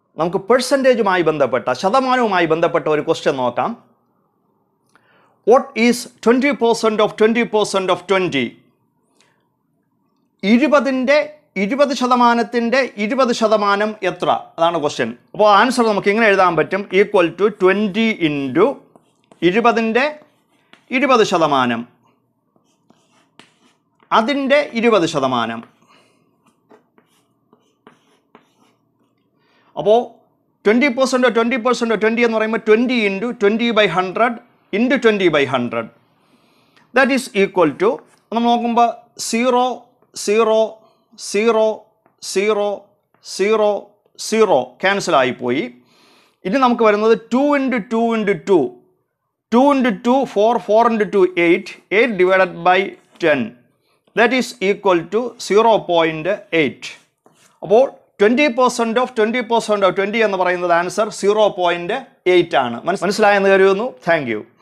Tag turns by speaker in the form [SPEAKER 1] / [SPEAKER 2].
[SPEAKER 1] നമുക്ക് പെർസെൻറ്റേജുമായി ബന്ധപ്പെട്ട ശതമാനവുമായി ബന്ധപ്പെട്ട ഒരു ക്വസ്റ്റ്യൻ നോക്കാം what is twenty percent of twenty percent of twenty ഇരുപതിൻ്റെ ഇരുപത് ശതമാനത്തിൻ്റെ ഇരുപത് ശതമാനം എത്ര അതാണ് ക്വസ്റ്റ്യൻ അപ്പോൾ ആൻസർ നമുക്ക് ഇങ്ങനെ എഴുതാൻ പറ്റും ഈക്വൽ ടു ട്വൻറ്റി ഇൻറ്റു ഇരുപതിൻ്റെ ഇരുപത് ശതമാനം അതിൻ്റെ ഇരുപത് ശതമാനം അപ്പോൾ ട്വൻറ്റി പെർസെൻറ്റോ ട്വൻറ്റി പെർസെൻറ്റോ ട്വൻറ്റി എന്ന് പറയുമ്പോൾ twenty into twenty by hundred into twenty by hundred that is equal to നമ്മൾ നോക്കുമ്പോൾ zero zero zero zero zero zero ക്യാൻസലായിപ്പോയി ഇനി നമുക്ക് വരുന്നത് two into two into two two into two four four into two eight eight divided by ten that is equal to zero point eight അപ്പോൾ twenty percent of twenty percent of twenty എന്ന് പറയുന്നത് answer zero point eight ആണ് മനസ് മനസ്സിലായെന്ന് കരുതുന്നു thank you